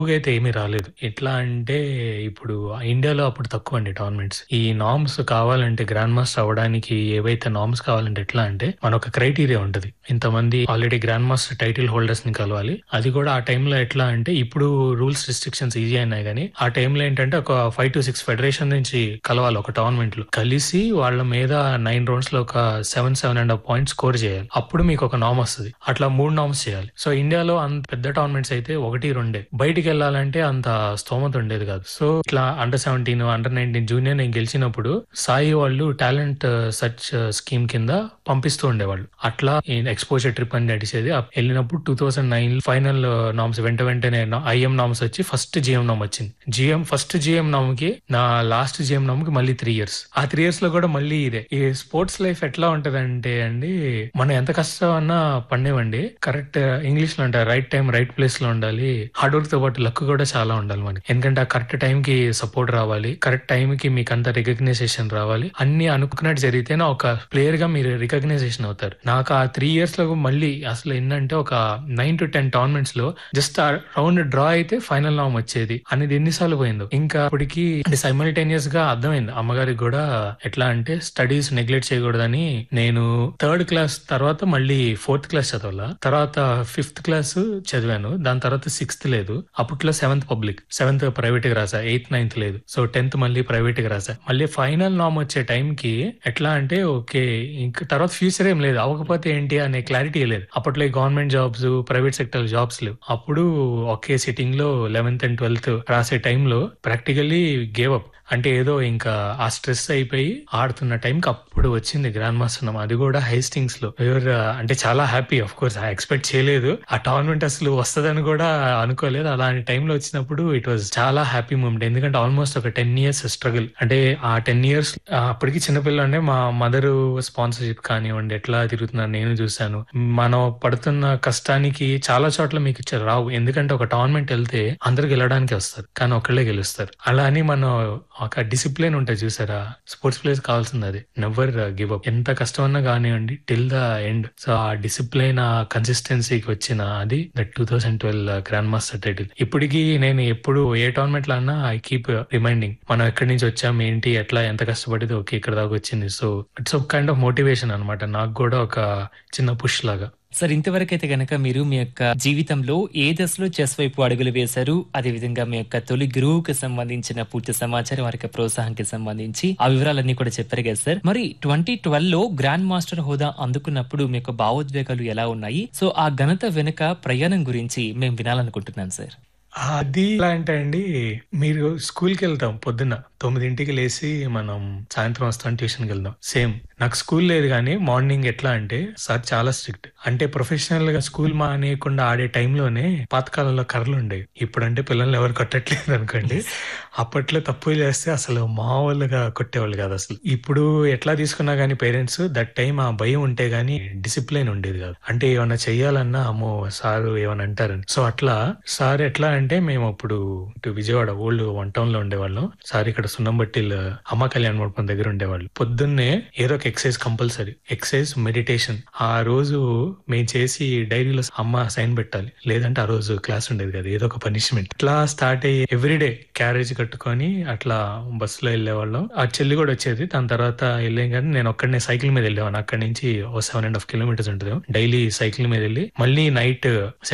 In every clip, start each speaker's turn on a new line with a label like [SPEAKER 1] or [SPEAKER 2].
[SPEAKER 1] ఎక్కువగా అయితే ఏమీ రాలేదు. ఎట్లా అంటే ఇప్పుడు ఇండియాలో అప్పుడు తక్కువండి టోర్నమెంట్స్. ఈ నార్మ్స్ కావాలంటే గ్రాండ్ మాస్టర్ అవ్వడానికి ఏవైతే నార్మ్స్ కావాలంటే ఎట్లా అంటే మనొక క్రైటీరియా ఉంటది. ఇంతమంది ఆల్రెడీ గ్రాండ్ మాస్టర్ టైటిల్ హోల్డర్స్‌ని కలవాలి. అది కూడా ఆ టైంలో ఎట్లా అంటే ఇప్పుడు రూల్స్ రిస్ట్రిక్షన్స్ ఈజీ అయినాయి గానీ, ఆ టైంలో ఏంటంటే ఒక 5-6 ఫెడరేషన్ నుంచి కలవాలి ఒక టోర్నమెంట్‌లో. కలిసి వాళ్ళ మీద 9 రౌండ్స్‌లో ఒక 7, 7 ½ పాయింట్స్ స్కోర్ చేయాలి. అప్పుడు మీకొక నార్మ్ వస్తది. అట్లా 3 నార్మ్స్ చేయాలి. సో ఇండియాలో అంత పెద్ద టోర్నమెంట్స్ అయితే 1, 2 బయటికెళ్ళాలంటే అంత స్తోమత ఉండేది కాదు. సో ఇట్లా అండర్ 17, అండర్ 19 జూనియర్ నేను గెలిచినప్పుడు సాయి వాళ్ళు టాలెంట్ సెర్చ్ స్కీమ్ కింద పంపిస్తూ ఉండేవాళ్ళు. అట్లా ఎక్స్‌పోజర్ ట్రిప్ అని నడిచేది. ఎళ్ళినప్పుడు 2009 ఫైనల్ నార్మ్స్ వెంట వెంటనే ఐఎం నార్మ్స్ వచ్చి ఫస్ట్ జీఎం నార్మ్ వచ్చింది. జీఎం ఫస్ట్ జీఎం నార్మ్‌కి నా లాస్ట్ జీఎం నార్మ్‌కి మళ్ళీ 3 ఇయర్స్. ఆ 3 ఇయర్స్‌లో కూడా మళ్ళీ ఇదే. ఈ స్పోర్ట్స్ లైఫ్ ఎట్లా ఉంటదంటే అండి, మనం ఎంత కష్టమన్నా పడనివ్వండి. కరెక్ట్ ఇంగ్లీష్‌లో అంటారు రైట్ టైమ్, రైట్ ప్లేస్‌లో ఉండాలి. హార్డ్ వర్క్‌తో పాటు లక్ కూడా చాలా ఉండాలి మనకి. ఎందుకంటే ఆ కరెక్ట్ టైంకి సపోర్ట్ రావాలి. కరెక్ట్ టైంకి మీకంత రికగ్నైజేషన్ రావాలి. అన్నీ అనుకున్నట్టు జరిగితేనే ఒక ప్లేయర్‌గా మీరు రికగ్నైజేషన్ అవుతారు. నాకు ఆ 3 ఇయర్స్‌లో మళ్ళీ అసలు ఎన్నంటే ఒక 9-10 టోర్నమెంట్స్‌లో జస్ట్ ఆ రౌండ్ డ్రా అయితే ఫైనల్ నార్మ్ వచ్చేది. అనేది ఎన్ని సార్లు పోయిందో. ఇంకా అప్పటికి సైమల్టేనియస్‌గా అర్థమైంది. అమ్మగారికి కూడా ఎట్లా అంటే స్టడీస్ నెగ్లెక్ట్ చేయకూడదని నేను థర్డ్ క్లాస్ తర్వాత మళ్ళీ ఫోర్త్ క్లాస్ చదవాలా. తర్వాత ఫిఫ్త్ క్లాస్ చదివాను. దాని తర్వాత సిక్స్త్ లేదు. అప్పట్లో సెవెంత్ పబ్లిక్. సెవెంత్ ప్రైవేట్‌గా రాసా. ఎయిత్, నైన్త్ లేదు. సో 10థ్ మళ్ళీ ప్రైవేట్‌గా రాసా. మళ్ళీ ఫైనల్ నార్మ్ వచ్చే టైంకి ఎట్లా అంటే ఓకే. ఇంక తర్వాత ఫ్యూచర్ ఏం లేదు. అవ్వకపోతే ఏంటి అనే క్లారిటీ లేదు. అప్పట్లో ఈ government jobs, private sector jobs లేవు. అప్పుడు ఒకే సిట్టింగ్‌లో 11థ్ అండ్ 12థ్ రాసే టైంలో ప్రాక్టికల్లీ గేవ్ అప్. అంటే ఏదో ఇంకా ఆ స్ట్రెస్ అయిపోయి ఆడుతున్న టైంకి అప్పుడు వచ్చింది గ్రాండ్ మాస్టర్ నార్మ్. అది కూడా హేస్టింగ్స్‌లో. యూర్ అంటే చాలా హ్యాపీ ఆఫ్ కోర్స్ ఎక్స్‌పెక్ట్ చేయలేదు. ఆ టోర్నమెంట్ అసలు వస్తదని కూడా అనుకోలేదు. అలాంటి టైంలో వచ్చినప్పుడు ఇట్ వాస్ చాలా హ్యాపీ మూమెంట్. ఎందుకంటే ఆల్మోస్ట్ ఒక 10 ఇయర్స్ స్ట్రగుల్. అంటే ఆ 10 ఇయర్స్ అప్పటికి చిన్నపిల్లోడినే మా మదర్ స్పాన్సర్‌షిప్ కానివ్వండి, ఎట్లా తిరుగుతున్నారు నేను చూసాను. మనం పడుతున్న కష్టానికి చాలా చోట్ల మీకు రావు. ఎందుకంటే ఒక టోర్నమెంట్ ఎళ్తే అందరూ గెలవడానికే వస్తారు. కానీ ఒకళ్ళే గెలుస్తారు. అలా అని మనం ఒక డిసిప్లిన్ ఉంటది చూసారా? స్పోర్ట్స్ ప్లేయర్స్ కావాల్సింది అది. Never give up. ఎంత కష్టమన్నా కానివ్వండి టిల్ ద ఎండ్. సో ఆ డిసిప్లిన్, ఆ కన్సిస్టెన్సీకి వచ్చిన అది దట్ 2012 గ్రాండ్ మాస్టర్ టైటిల్. ఇప్పటికి నేను ఎప్పుడు ఏ టోర్నమెంట్‌లో అన్నా ఐ కీప్ రిమైండింగ్. మనం ఎక్కడి నుంచి వచ్చాం, ఏంటి, ఎట్లా, ఎంత కష్టపడితే ఓకే ఇక్కడ దాకా వచ్చింది. సో ఇట్స్ ఒక కైండ్ ఆఫ్ మోటివేషన్ అనమాట. నాకు కూడా ఒక చిన్న పుష్ లాగా.
[SPEAKER 2] సార్ ఇంతవరకైతే గనక మీరు మీ యొక్క జీవితంలో ఏ దశలో చెస్ వైపు అడుగులు వేశారు? అదేవిధంగా మీ యొక్క తొలి గురువుకి సంబంధించిన పూర్తి సమాచారం, వారి యొక్క ప్రోత్సాహానికి సంబంధించి ఆ వివరాలన్నీ కూడా చెప్పారు కదా సార్. మరి 2012లో గ్రాండ్ మాస్టర్ హోదా అందుకున్నప్పుడు మీ యొక్క భావోద్వేగాలు ఎలా ఉన్నాయి? సో ఆ ఘనత వెనుక ప్రయాణం గురించి మేము వినాలనుకుంటున్నాం సార్.
[SPEAKER 1] అది ఎలా అంటే అండి, మీరు స్కూల్‌కెళ్తాం పొద్దున్న 9కి లేసి మనం సాయంత్రం వస్తాం ట్యూషన్‌కెళ్దాం. సేమ్ నాకు స్కూల్ లేదు గానీ మార్నింగ్ ఎట్లా అంటే సార్ చాలా స్ట్రిక్ట్. అంటే ప్రొఫెషనల్‌గా స్కూల్ మానేయకుండా ఆడే టైంలోనే పాతకాలంలో కర్రలుండేవి. ఇప్పుడంటే పిల్లల్ని ఎవరు కొట్టట్లేదు అనుకోండి. అప్పట్లో తప్పులు చేస్తే అసలు మామూలుగా కొట్టేవాళ్ళు కాదు అసలు. ఇప్పుడు ఎట్లా తీసుకున్నా గానీ పేరెంట్స్ దట్ టైమ్ ఆ భయం ఉంటే గానీ డిసిప్లిన్ ఉండేది కాదు. అంటే ఏమన్నా చెయ్యాలన్నా అమ్మో సారు ఏమన్నా అంటారని. సో అట్లా సార్ ఎట్లా అంటే మేము అప్పుడు ఇటు విజయవాడ ఓల్డ్ వన్ టౌన్‌లో ఉండేవాళ్ళం. సార్ ఇక్కడ సున్నంబట్టిల్ అమ్మ కళ్యాణ మండపం దగ్గర ఉండేవాళ్ళు. పొద్దున్నే ఏదో ఒక ఎక్సర్సైజ్ కంపల్సరీ. Exercise, meditation. ఆ రోజు మేము చేసి డైరీలో అమ్మ సైన్ పెట్టాలి. లేదంటే ఆ రోజు క్లాస్ ఉండేది కాదు. ఏదో ఒక పనిష్మెంట్. ఇట్లా స్టార్ట్ అయ్యి ఎవ్రీడే క్యారేజ్ కట్టుకొని అట్లా బస్సులో వెళ్ళేవాళ్ళం. ఆ చెల్లి కూడా వచ్చేది. దాని తర్వాత వెళ్ళాం కానీ నేను ఒక్కడినే సైకిల్ మీద వెళ్ళేవాడిని. అక్కడి నుంచి ఓ 7 ½ కిలోమీటర్స్ ఉంటది. డైలీ సైకిల్ మీద వెళ్ళి మళ్ళీ నైట్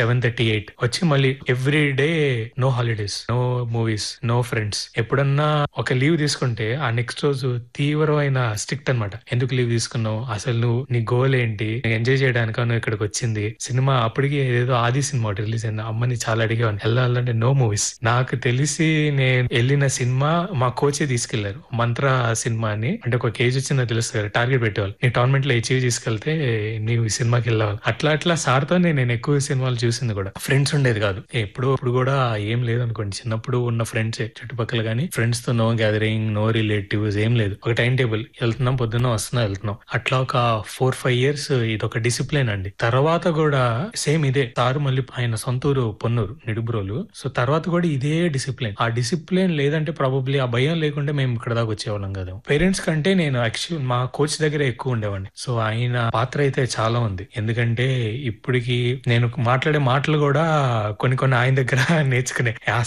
[SPEAKER 1] 7:38 వచ్చి మళ్ళీ every day no holidays, no movies, no friends. ఎప్పుడన్నా ఒక లీవ్ తీసుకుంటే ఆ నెక్స్ట్ రోజు తీవ్రమైన స్ట్రిక్ట్ అనమాట. ఎందుకు లీవ్ తీసుకున్నావు? అసలు నువ్వు నీ గోల్ ఏంటి? ఎంజాయ్ చేయడానికా నువ్వు ఇక్కడికి వచ్చింది? సినిమా అప్పటికి ఏదో ఆది సినిమా ఒకటి రిలీజ్ అయింది. అమ్మని చాలా అడిగేవాడిని. వెళ్ళాలంటే నో మూవీస్. నాకు తెలిసి నేను వెళ్ళిన సినిమా మా కోచే తీసుకెళ్లారు. మంత్ర సినిమా అని. అంటే ఒక కేజ్ వచ్చిందో తెలుస్తుంది కదా టార్గెట్ పెట్టేవాళ్ళు. నీ టోర్నమెంట్ లో అచీవ్ తీసుకెళ్తే నీవు ఈ సినిమాకి వెళ్ళాలి. అట్లా అట్లా సార్ తోనే నేను ఎక్కువ సినిమాలు చూసింది కూడా. ఫ్రెండ్స్ ఉండేది కాదు. ఎప్పుడు ఇప్పుడు కూడా ఏం లేదు అనుకోండి. చిన్నప్పుడు ఉన్న ఫ్రెండ్స్ చుట్టుపక్కల గానీ ఫ్రెండ్స్ తో నో గ్యాదరింగ్, నో రిలేటివ్స్ ఏం లేదు. ఒక టైం టేబుల్ వెళ్తున్నాం పొద్దున్న వస్తున్నాం వెళ్తున్నాం. అట్లా ఒక 4, 5 ఇయర్స్ ఇదొక డిసిప్లిన్ అండి. తర్వాత కూడా సేమ్ ఇదే. సార్ మళ్ళీ ఆయన సొంత ఊరు పొన్నూరు నిడుబ్రోలు. సో తర్వాత కూడా ఇదే డిసిప్లిన్. ఆ డిసిప్లిన్ లేదంటే ప్రాబబ్లీ ఆ భయం లేకుంటే మేము ఇక్కడ దాకా వచ్చేవాళ్ళం కదా. పేరెంట్స్ కంటే నేను యాక్చువల్ మా కోచ్ దగ్గర ఎక్కువ ఉండేవాడిని. సో ఆయన పాత్ర అయితే చాలా ఉంది. ఎందుకంటే ఇప్పటికి నేను మాట్లాడే మాటలు కూడా కొన్ని కొన్ని ఆయన దగ్గర నేర్చుకునే